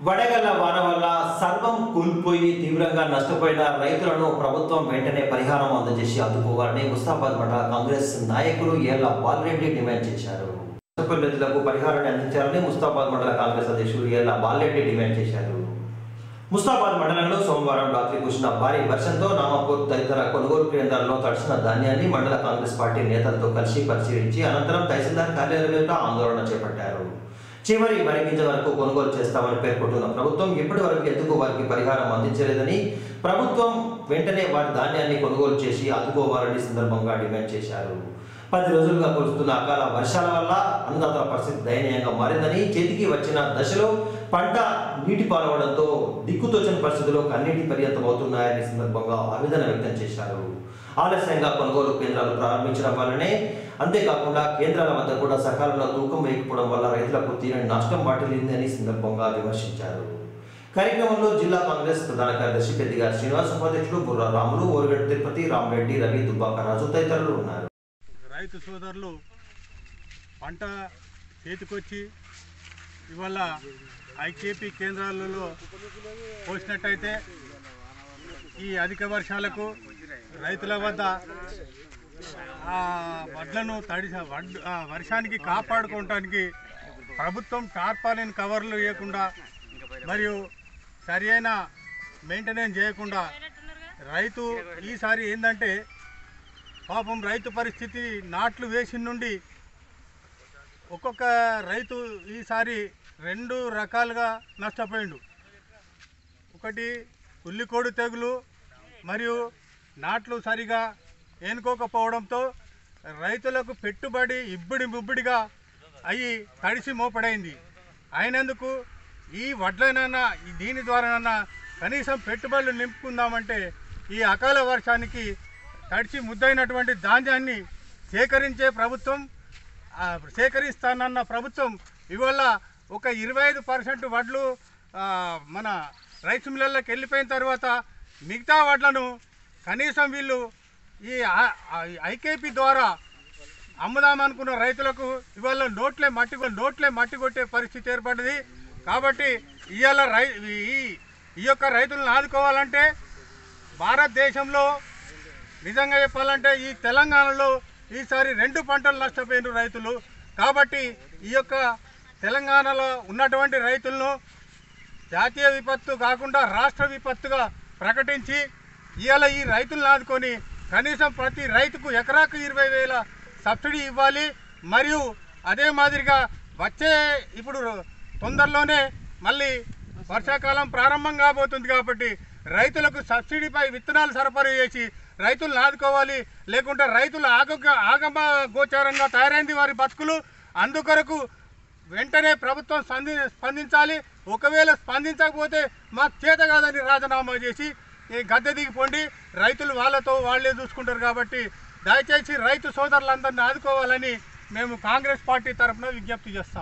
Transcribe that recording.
వడగళ్ల వాన వల్ల సర్వం కూలిపోయి తీవ్రంగా నష్టపోయిన రైతులను ప్రభుత్వం వెంటనే పరిహారం అందజేసి ఆదుకోవాలని ముస్తాబాద్ మండల కాంగ్రెస్ నాయకులు ఏళ్ల బాలరెడ్డి డిమాండ్ చేశారు నష్టపోయిన రైతులకు పరిహారాన్ని అందించాలని ముస్తాబాద్ మండల కాంగ్రెస్ అధ్యక్షులు ఏళ్ల బాలరెడ్డి డిమాండ్ చేశారు ముస్తాబాద్ మండలంలో సోమవారం రాత్రి కురిసిన భారీ వర్షంతో నామపూర్ తదితర కొనుగోలు కేంద్రాల్లో తడిసిన ధాన్యాన్ని మండల కాంగ్రెస్ పార్టీ నేతలతో కలిసి పరిశీలించి అనంతరం తహసీల్దార్ కార్యాలయం ఎదుట ఆందోళన చేపట్టారు చివరి వరి గింజ వరకు కొనుగోలు చేస్తామని పేర్కొంటున్న ప్రభుత్వం ఇప్పటి వరకు ఎందుకు వారికి పరిహారం అందించలేదని ప్రభుత్వం వెంటనే వారి ధాన్యాన్ని కొనుగోలు చేసి ఆదుకోవాలని ఈ సందర్భంగా డిమాండ్ చేశారు పది రోజులుగా కురుస్తున్న అకాల వర్షాల వల్ల అన్నదాతల పరిస్థితి దయనీయంగా మారిందని చేతికి వచ్చిన దశలో పంట నీటి పాలవడంతో దిక్కుతోచని పరిస్థితిలో కన్నీటి పర్యంతం అవుతున్నాయని ఈ సందర్భంగా ఆవేదన వ్యక్తం చేశారు ఆలస్యంగా కొనుగోలు కేంద్రాలు ప్రారంభించడం వల్లనే అంతేకాకుండా కేంద్రాల వద్ద కూడా సకాలంలో తూకం వేయకపోవడం వల్ల రైతులకు తీరని నష్టం వాటిల్లిందని ఈ సందర్భంగా విమర్శించారు కార్యక్రమంలో జిల్లా కాంగ్రెస్ ప్రధాన కార్యదర్శి పెద్దిగా శ్రీనివాస్ ఉపాధ్యక్షులు బుర్రా రాములు ఓరుగడ్డ తిరుపతి రామరెడ్డి రవి దుబ్బాక రాజు తదితరులు ఉన్నారు రైతు సోదరులు పంట చేతికొచ్చి ఇవాళ ఐకేపీ కేంద్రాలలో పోసినట్టయితే ఈ అధిక వర్షాలకు రైతుల వద్ద ఆ వడ్లను తడి వడ్ ఆ వర్షానికి కాపాడుకోవటానికి ప్రభుత్వం టార్పాలిన్ కవర్లు వేయకుండా మరియు సరి అయిన మెయింటెనెన్స్ చేయకుండా రైతు ఈసారి ఏంటంటే పాపం రైతు పరిస్థితి నాట్లు వేసి నుండి ఒక్కొక్క రైతు ఈసారి రెండు రకాలుగా నష్టపోయిండు ఒకటి ఉల్లికోడు తెగులు మరియు నాట్లు సరిగా ఏనుకోకపోవడంతో రైతులకు పెట్టుబడి ఇబ్బడి ముబ్బడిగా అయ్యి తడిసి మోపడైంది అయినందుకు ఈ వడ్లనైనా ఈ దీని ద్వారానైనా కనీసం పెట్టుబడులు నింపుకుందామంటే ఈ అకాల వర్షానికి తడిచి ముద్దైనటువంటి ధాన్యాన్ని సేకరించే ప్రభుత్వం ఆ, సేకరిస్తానన్న ప్రభుత్వం ఇవాళ ఒక ఇరవై ఐదు పర్సెంట్ వడ్లు ఆ, మన రైస్ మిల్లర్లకు వెళ్ళిపోయిన తర్వాత మిగతా వడ్లను కనీసం వీళ్ళు ఈ ఆ- ఆ- ఐకేపీ ద్వారా అమ్ముదామనుకున్న రైతులకు ఇవాళ నోట్లే మట్టి కొ- నోట్లే మట్టి కొట్టే పరిస్థితి ఏర్పడింది కాబట్టి ఇవాళ రై ఈ ఈ యొక్క రైతులను ఆదుకోవాలంటే భారతదేశంలో నిజంగా చెప్పాలంటే ఈ తెలంగాణలో ఈసారి రెండు పంటలు నష్టపోయిన రైతులు కాబట్టి ఈ యొక్క తెలంగాణలో ఉన్నటువంటి రైతులను జాతీయ విపత్తు కాకుండా రాష్ట్ర విపత్తుగా ప్రకటించి ఇవాళ ఈ రైతులను ఆదుకొని కనీసం ప్రతి రైతుకు ఎకరాకు ఇరవై వేల సబ్సిడీ ఇవ్వాలి మరియు అదే మాదిరిగా వచ్చే ఇప్పుడు తొందరలోనే మళ్ళీ వర్షాకాలం ప్రారంభం కాబోతుంది కాబట్టి రైతులకు సబ్సిడీపై విత్తనాలు సరఫరా చేసి రైతులను ఆదుకోవాలి లేకుంటే రైతుల ఆగ ఆగమ గోచారంగా తయారైంది వారి బతుకులు అందుకొరకు వెంటనే ప్రభుత్వం స్పంది స్పందించాలి ఒకవేళ స్పందించకపోతే మాకు చేత కాదని రాజీనామా చేసి ఈ గద్దె దిగిపోండి రైతులు వాళ్ళతో వాళ్ళే చూసుకుంటారు కాబట్టి దయచేసి రైతు సోదరులందరినీ ఆదుకోవాలని మేము కాంగ్రెస్ పార్టీ తరఫున విజ్ఞప్తి చేస్తాం